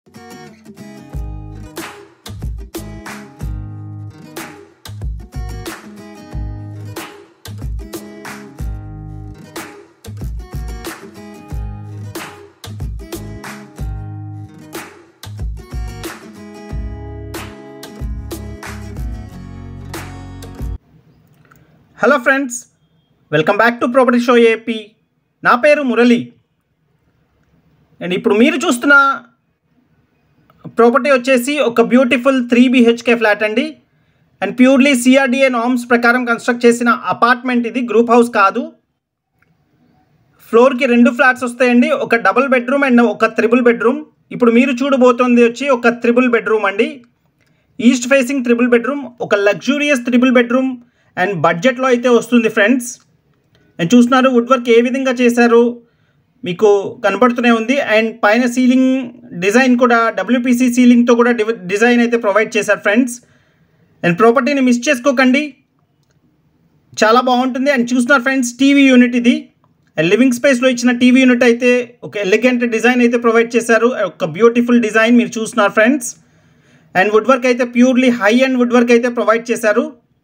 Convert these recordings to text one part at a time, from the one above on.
hello friends welcome back to property show AP నా పేరు Murali and ఇప్పుడు మీరు చూస్తున్న ప్రాపర్టీ వచ్చేసి ఒక బ్యూటిఫుల్ త్రీ బిహెచ్కే ఫ్లాట్ అండి అండ్ ప్యూర్లీ సిఆర్డిఏ నార్మ్స్ ప్రకారం కన్స్ట్రక్ట్ చేసిన అపార్ట్మెంట్ ఇది గ్రూప్ హౌస్ కాదు ఫ్లోర్కి రెండు ఫ్లాట్స్ వస్తాయండి ఒక డబుల్ బెడ్రూమ్ అండ్ ఒక త్రిబుల్ బెడ్రూమ్ ఇప్పుడు మీరు చూడబోతోంది వచ్చి ఒక త్రిబుల్ బెడ్రూమ్ అండి ఈస్ట్ ఫేసింగ్ త్రిబుల్ బెడ్రూమ్ ఒక లగ్జూరియస్ త్రిబుల్ బెడ్రూమ్ అండ్ బడ్జెట్లో అయితే వస్తుంది ఫ్రెండ్స్ అండ్ చూస్తున్నారు వుడ్ వర్క్ ఏ విధంగా చేశారు మీకు కనపడుతూనే ఉంది అండ్ పైన సీలింగ్ డిజైన్ కూడా డబ్ల్యూపీసీ సీలింగ్తో కూడా డివ- డిజైన్ అయితే ప్రొవైడ్ చేశారు ఫ్రెండ్స్ అండ్ ప్రాపర్టీని మిస్ చేసుకోకండి చాలా బాగుంటుంది అండ్ చూస్తున్నారు ఫ్రెండ్స్ టీవీ యూనిట్ ఇది అండ్ లివింగ్ స్పేస్లో ఇచ్చిన టీవీ యూనిట్ అయితే ఒక ఎలిగెంట్ డిజైన్ అయితే ప్రొవైడ్ చేశారు ఒక బ్యూటిఫుల్ డిజైన్ మీరు చూస్తున్నారు ఫ్రెండ్స్ అండ్ వుడ్ వర్క్ అయితే purely high and wood work అయితే ప్రొవైడ్ చేశారు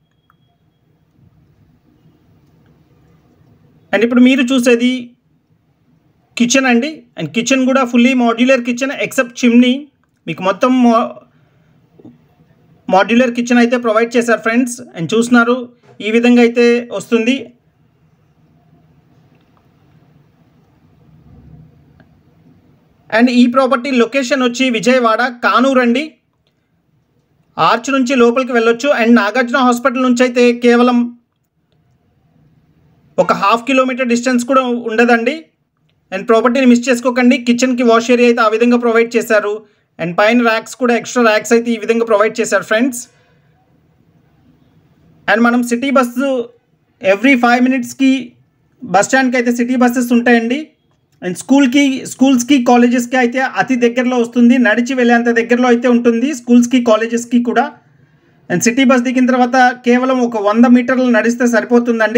అండ్ ఇప్పుడు మీరు చూసేది కిచెన్ అండి అండ్ కిచెన్ కూడా fully modular kitchen except chimney మీకు మొత్తం మాడ్యులర్ కిచెన్ అయితే ప్రొవైడ్ చేశారు ఫ్రెండ్స్ అండ్ చూస్తున్నారు ఈ విధంగా అయితే వస్తుంది అండ్ ఈ ప్రాపర్టీ లొకేషన్ వచ్చి విజయవాడ కానూరు అండి ఆర్చ్ నుంచి లోపలికి వెళ్ళొచ్చు అండ్ నాగార్జున హాస్పిటల్ నుంచి అయితే కేవలం ఒక హాఫ్ కిలోమీటర్ డిస్టెన్స్ కూడా ఉండదండి అండ్ ప్రాపర్టీని మిస్ చేసుకోకండి కిచెన్కి వాష్ ఏరియా అయితే ఆ విధంగా ప్రొవైడ్ చేశారు అండ్ పైన ర్యాక్స్ కూడా ఎక్స్ట్రా ర్యాక్స్ అయితే ఈ విధంగా ప్రొవైడ్ చేశారు ఫ్రెండ్స్ అండ్ మనం సిటీ బస్సు ఎవ్రీ ఫైవ్ మినిట్స్కి బస్ స్టాండ్కి అయితే సిటీ బస్సెస్ ఉంటాయండి అండ్ స్కూల్కి స్కూల్స్కి కాలేజెస్కి అయితే అతి దగ్గరలో వస్తుంది నడిచి వెళ్ళేంత దగ్గరలో అయితే ఉంటుంది స్కూల్స్కి కాలేజెస్కి కూడా అండ్ సిటీ బస్ దిగిన తర్వాత కేవలం ఒక వంద మీటర్లు నడిస్తే సరిపోతుందండి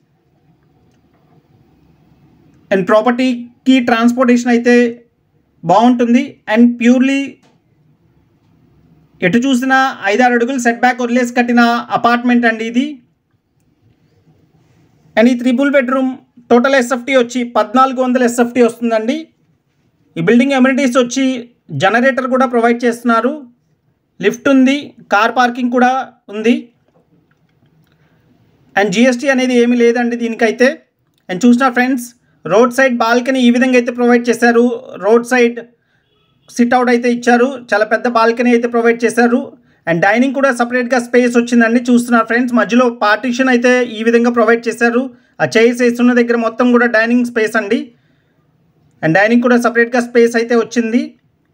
అండ్ ప్రాపర్టీకి ట్రాన్స్పోర్టేషన్ అయితే బాగుంటుంది అండ్ ప్యూర్లీ ఎటు చూసినా ఐదారు అడుగులు సెట్ బ్యాక్ వదిలేసి కట్టిన అపార్ట్మెంట్ అండి ఇది అండ్ ఈ త్రిబుల్ బెడ్రూమ్ టోటల్ ఎస్ఎఫ్టీ వచ్చి పద్నాలుగు వందల ఎస్ఎఫ్టీ వస్తుందండి ఈ బిల్డింగ్ ఎమ్యూనిటీస్ వచ్చి జనరేటర్ కూడా ప్రొవైడ్ చేస్తున్నారు లిఫ్ట్ ఉంది కార్ పార్కింగ్ కూడా ఉంది అండ్ జిఎస్టీ అనేది ఏమీ లేదండి దీనికైతే అండ్ చూసిన ఫ్రెండ్స్ రోడ్ సైడ్ బాల్కనీ ఈ విధంగా అయితే ప్రొవైడ్ చేశారు రోడ్ సైడ్ సిట్ అవుట్ అయితే ఇచ్చారు చాలా పెద్ద బాల్కనీ అయితే ప్రొవైడ్ చేశారు అండ్ డైనింగ్ కూడా సపరేట్గా స్పేస్ వచ్చిందండి చూస్తున్నారు ఫ్రెండ్స్ మధ్యలో పార్టీషన్ అయితే ఈ విధంగా ప్రొవైడ్ చేశారు ఆ చైర్స్ వేస్తున్న దగ్గర మొత్తం కూడా డైనింగ్ స్పేస్ అండి అండ్ డైనింగ్ కూడా సపరేట్గా స్పేస్ అయితే వచ్చింది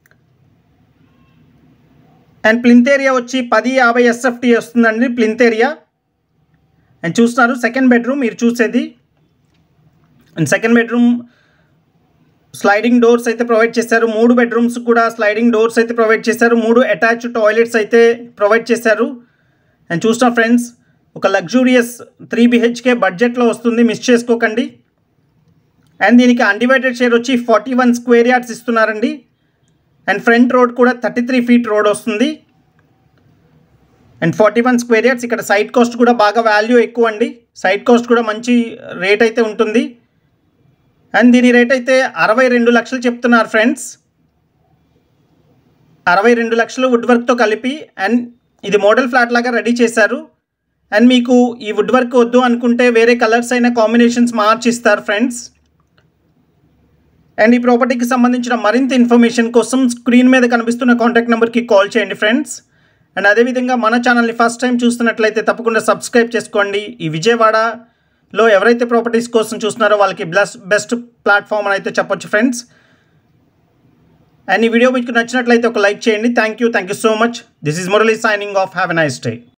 అండ్ ప్లింత్ ఏరియా వచ్చి పది యాభై ఎస్ఎఫ్టీ వస్తుందండి ప్లింత్ ఏరియా అండ్ చూస్తున్నారు సెకండ్ బెడ్రూమ్ మీరు చూసేది and second bedroom sliding doors అయితే ప్రొవైడ్ చేశారు మూడు బెడ్రూమ్స్ కూడా స్లైడింగ్ డోర్స్ అయితే ప్రొవైడ్ చేశారు మూడు అటాచ్ టాయిలెట్స్ అయితే ప్రొవైడ్ చేశారు అండ్ చూసిన ఫ్రెండ్స్ ఒక లగ్జూరియస్ త్రీ బిహెచ్కే బడ్జెట్లో వస్తుంది మిస్ చేసుకోకండి అండ్ దీనికి అన్డివైడెడ్ షేర్ వచ్చి ఫార్టీ వన్ స్క్వేర్ యార్డ్స్ ఇస్తున్నారండి అండ్ ఫ్రంట్ రోడ్ కూడా థర్టీ త్రీ ఫీట్ రోడ్ వస్తుంది and forty one square yards ఇక్కడ సైట్ కాస్ట్ కూడా బాగా వాల్యూ ఎక్కువ అండి సైట్ కాస్ట్ కూడా మంచి రేట్ అయితే ఉంటుంది అండ్ దీని రేట్ అయితే అరవై రెండు లక్షలు చెప్తున్నారు ఫ్రెండ్స్ అరవై రెండు లక్షలు వుడ్ వర్క్తో కలిపి అండ్ ఇది మోడల్ ఫ్లాట్ లాగా రెడీ చేశారు అండ్ మీకు ఈ వుడ్ వర్క్ వద్దు అనుకుంటే వేరే కలర్స్ అయిన కాంబినేషన్స్ మార్చి ఇస్తారు ఫ్రెండ్స్ అండ్ ఈ ప్రాపర్టీకి సంబంధించిన మరింత ఇన్ఫర్మేషన్ కోసం స్క్రీన్ మీద కనిపిస్తున్న కాంటాక్ట్ నెంబర్కి కాల్ చేయండి ఫ్రెండ్స్ అండ్ అదేవిధంగా మన ఛానల్ని ఫస్ట్ టైం చూస్తున్నట్లయితే తప్పకుండా సబ్స్క్రైబ్ చేసుకోండి ఈ విజయవాడలో ఎవరైతే ప్రాపర్టీస్ కోసం చూస్తున్నారో వాళ్ళకి బ్లస్ బెస్ట్ ప్లాట్ఫామ్ అని అయితే చెప్పొచ్చు ఫ్రెండ్స్ అండ్ ఈ వీడియో మీకు నచ్చినట్లయితే ఒక లైక్ చేయండి thank you thank you so much this is Murali signing off have a nice day